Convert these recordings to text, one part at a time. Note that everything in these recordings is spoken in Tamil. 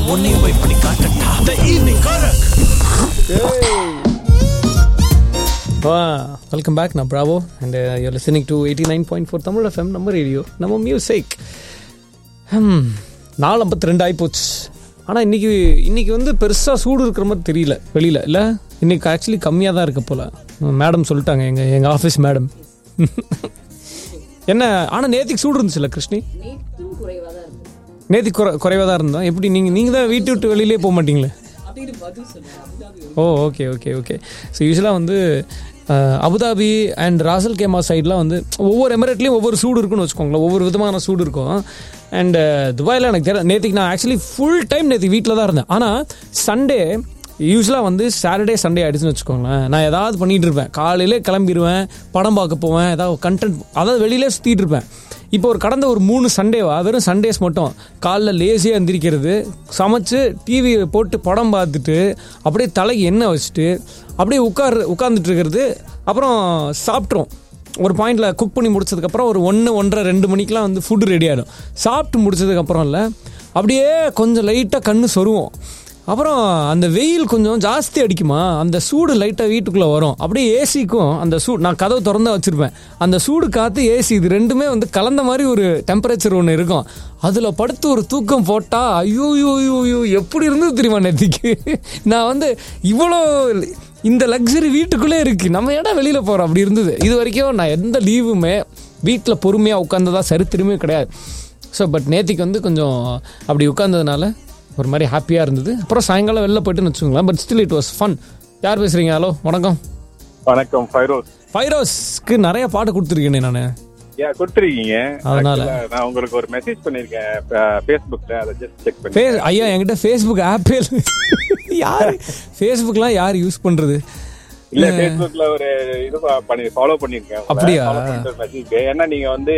உன்னையும் போய் பண்ணி காட்டட்டா the evening correct welcome back நான் Bravo and you're listening to eighty nine point four Tamil FM நம்ம ரேடியோ நம்ம மியூசிக் நாலு ஐம்பத்தி ரெண்டு ஆகிப்போச்சு ஆனால் இன்னைக்கு இன்னைக்கு வந்து பெருசாக சூடு இருக்கிற மாதிரி தெரியல வெளியில் இல்லை இன்னைக்கு ஆக்சுவலி கம்மியாக தான் இருக்க போல மேடம் சொல்லிட்டாங்க எங்கள் எங்கள் ஆஃபீஸ் மேடம் என்ன ஆனால் நேத்திக்கு சூடு இருந்துச்சுல்ல கிருஷ்ணி நேற்றும் குறைவாக தான் இருக்கும் நேத்தி குறை குறைவாக தான் இருந்தோம் எப்படி நீங்கள் நீங்கள் தான் வீட்டு விட்டு வெளியிலே போக மாட்டீங்களே அப்படின்னு பதில் சொல்லுங்க Abu Dhabi oh okay okay okay so யூஸ்வலாக வந்து அஹ், அபுதாபி அண்ட் ராசல் கேமா சைட்லாம் வந்து ஒவ்வொரு எமிரேட்லேயும் ஒவ்வொரு சூடு இருக்குன்னு வச்சுக்கோங்களேன் ஒவ்வொரு விதமான சூடு இருக்கும் அண்ட் துபாயில் எனக்கு தெரியல நேற்றுக்கு நான் ஆக்சுவலி ஃபுல் டைம் நேற்று வீட்டில் தான் இருந்தேன் ஆனால் சண்டே யூஸ்வலாக வந்து சாட்டர்டே சண்டே ஆயிடுச்சுன்னு வச்சுக்கோங்களேன் நான் ஏதாவது பண்ணிகிட்டு இருப்பேன் காலையிலே கிளம்பிடுவேன் படம் பார்க்க போவேன் ஏதாவது கண்டென்ட் அதாவது வெளியிலே சுற்றிட்டு இருப்பேன் இப்போ ஒரு கடந்த ஒரு மூணு சண்டேவா வெறும் சண்டேஸ் மட்டும் காலைல லேசியாக எந்திரிக்கிறது சமைச்சு டிவி போட்டு படம் பார்த்துட்டு அப்படியே தலைக்கு எண்ணெய் வச்சுட்டு அப்படியே உட்கார் உட்காந்துட்டு இருக்கிறது அப்புறம் சாப்பிட்றோம் ஒரு பாயிண்டில் குக் பண்ணி முடிச்சதுக்கப்புறம் ஒரு ஒன்று ஒன்றரை ரெண்டு மணிக்கெலாம் வந்து ஃபுட்டு ரெடி ஆகிடும் சாப்பிட்டு முடிச்சதுக்கப்புறம் இல்லை அப்படியே கொஞ்சம் லைட்டாக கண்ணு சொருவோம் அப்புறம் அந்த வெயில் கொஞ்சம் ஜாஸ்தி அடிக்குமா அந்த சூடு லைட்டாக வீட்டுக்குள்ளே வரும் அப்படியே ஏசிக்கும் அந்த சூடு நான் கதவு திறந்தா வச்சுருப்பேன் அந்த சூடு காற்று ஏசி இது ரெண்டுமே வந்து கலந்த மாதிரி ஒரு டெம்பரேச்சர் ஒன்று இருக்கும் அதில் படுத்து ஒரு தூக்கம் போட்டால் ஐயோ ஐயோ ஐயோ ஐயோ எப்படி இருந்தது தெரியுமா நேத்திக்கு நான் வந்து இவ்வளோ இந்த லக்ஸரி வீட்டுக்குள்ளே இருக்குது நம்ம இடம் வெளியில் போகிறோம் அப்படி இருந்தது இது வரைக்கும் நான் எந்த லீவுமே வீட்டில் பொறுமையாக உட்காந்ததா சரித்திரமே கிடையாது ஸோ பட் நேத்திக்கு வந்து கொஞ்சம் அப்படி உட்காந்ததுனால ஒரு மாதிரி ஹாப்பியாக இருந்தது அப்புறம் சாயங்காலம் வெளில போயிட்டுன்னு வச்சுக்கோங்களேன் but still it was fun யார் பேசுகிறீங்க ஹலோ வணக்கம் வணக்கம் ஃபைரோஸ் ஃபைரோஸ்க்கு நிறைய பாட்டு கொடுத்துருக்கேனே நான் யா கொடுத்துருக்கீங்க அதனால. Actually, நான் உங்களுக்கு ஒரு மெசேஜ் பண்ணிருக்கேன் ஃபேஸ்புக்ல அதை ஜஸ்ட் செக் பண்ணி ஃபேஸ் ஐயா என்கிட்ட ஃபேஸ்புக் ஆப்பே யார் ஃபேஸ்புக்லாம் யார் யூஸ் பண்ணுறது இல்ல ஃபேஸ்புக்ல ஒரு இது ப- பண்ணி ஃபாலோ பண்ணிருக்கேன் உங்களை. அப்படியா? Follow பண்ணிட்டு ஒரு மெசேஜ் ஏன்னா நீங்க வந்து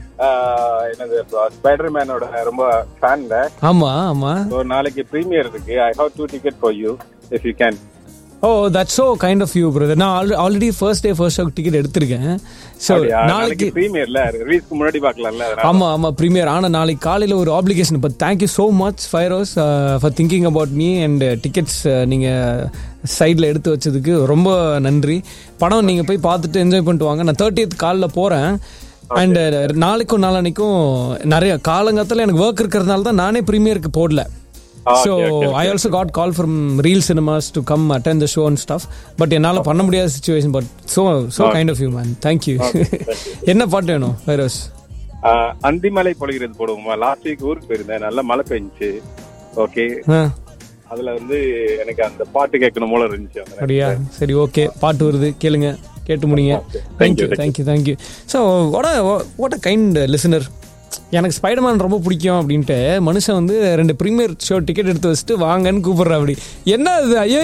ஆஹ், என்னது ஸ்பைடர் மேனோட ரொம்ப ஃபேன்ல ஆமாம் ஆமாம் ஒரு நாளைக்கு ப்ரீமியர் இருக்கு I have two ticket for you if you can oh that's so kind of you brother நான் already first day first show ticket எடுத்திருக்கேன் ஸோ நாளைக்கு நாளைக்கு ப்ரீமியர்ல ரிலீஸ்க்கு முன்னாடி பார்க்கலாம்ல அதனால ஆமாம் ஆமாம் ப்ரீமியர் ஆனால் நாளைக்கு காலையில் ஒரு application but thank you so much Firoz for thinking about me and tickets நீங்கள் சைடில் எடுத்து வச்சதுக்கு ரொம்ப நன்றி படம் நீங்கள் போய் பார்த்துட்டு என்ஜாய் பண்ணிட்டு வாங்க நான் தேர்ட்டியத் காலில் போகிறேன் அண்ட் நாளைக்கும் நாளானிக்கும் நிறைய காலங்காலத்தில் எனக்கு ஒர்க் இருக்கிறதுனால தான் நானே ப்ரீமியருக்கு போடல Ah, so okay, okay, I also got call from Reel Cinemas to come attend the show and stuff but என்னால் பண்ண முடியாத situation but so so kind of you man thank you என்ன பாட்டு வேணும் ஃபைரோஸ் ஆஹ், அந்திமலை பொழிகிறது போடுவோமா லாஸ்ட் வீக் ஊருக்கு போயிருந்தேன் நல்ல மழை பெஞ்சுச்சு ஓகே ஆ அதுல வந்து எனக்கு அந்த பாட்டு கேட்கணும் போல இருந்துச்சு அந்த அப்படியா சரி ஓகே பாட்டு வருது கேளுங்க கேட்டு முடிங்க thank you thank you thank you so what what a kind listener எனக்கு ஸ்பைடர்மேன் ரொம்ப பிடிக்கும் அப்படின்ட்டு மனுஷன் வந்து ரெண்டு ப்ரீமியர் ஷோ டிக்கெட் எடுத்து வச்சுட்டு வாங்கன்னு கூப்பிடுறா அப்படி என்ன இது ஐயோ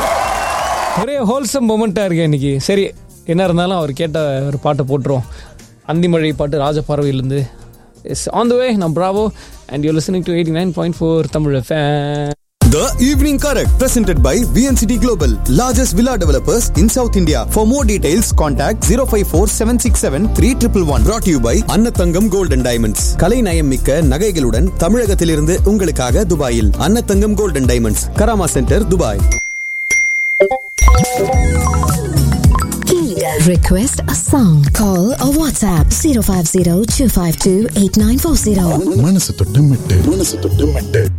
ஒரே ஹோல்சம் மொமெண்ட்டாக இருக்கு இன்னைக்கு சரி என்ன இருந்தாலும் அவர் கேட்ட ஒரு பாட்டை போட்டுருவோம் அந்திமழை பாட்டு ராஜபார்வையிலேருந்து இஸ் ஆன் த வே நான் Bravo and you listening to eighty nine point four Tamil fan The Evening Correct, presented by VNCT Global, largest villa developers in South India. For more details, contact 054 767 3111. Brought to you by Annathangam Gold and Diamonds. கலை நயம் மிக்க நகைகளுடன் தமிழகத்திலிருந்து உங்களுக்காக துபாயில் Annathangam Gold and Diamonds, Karama centre Dubai Request a song. Call or WhatsApp 050 252 8940. மனசு தொட்டு மெட்டு மனசு தொட்டு மெட்டு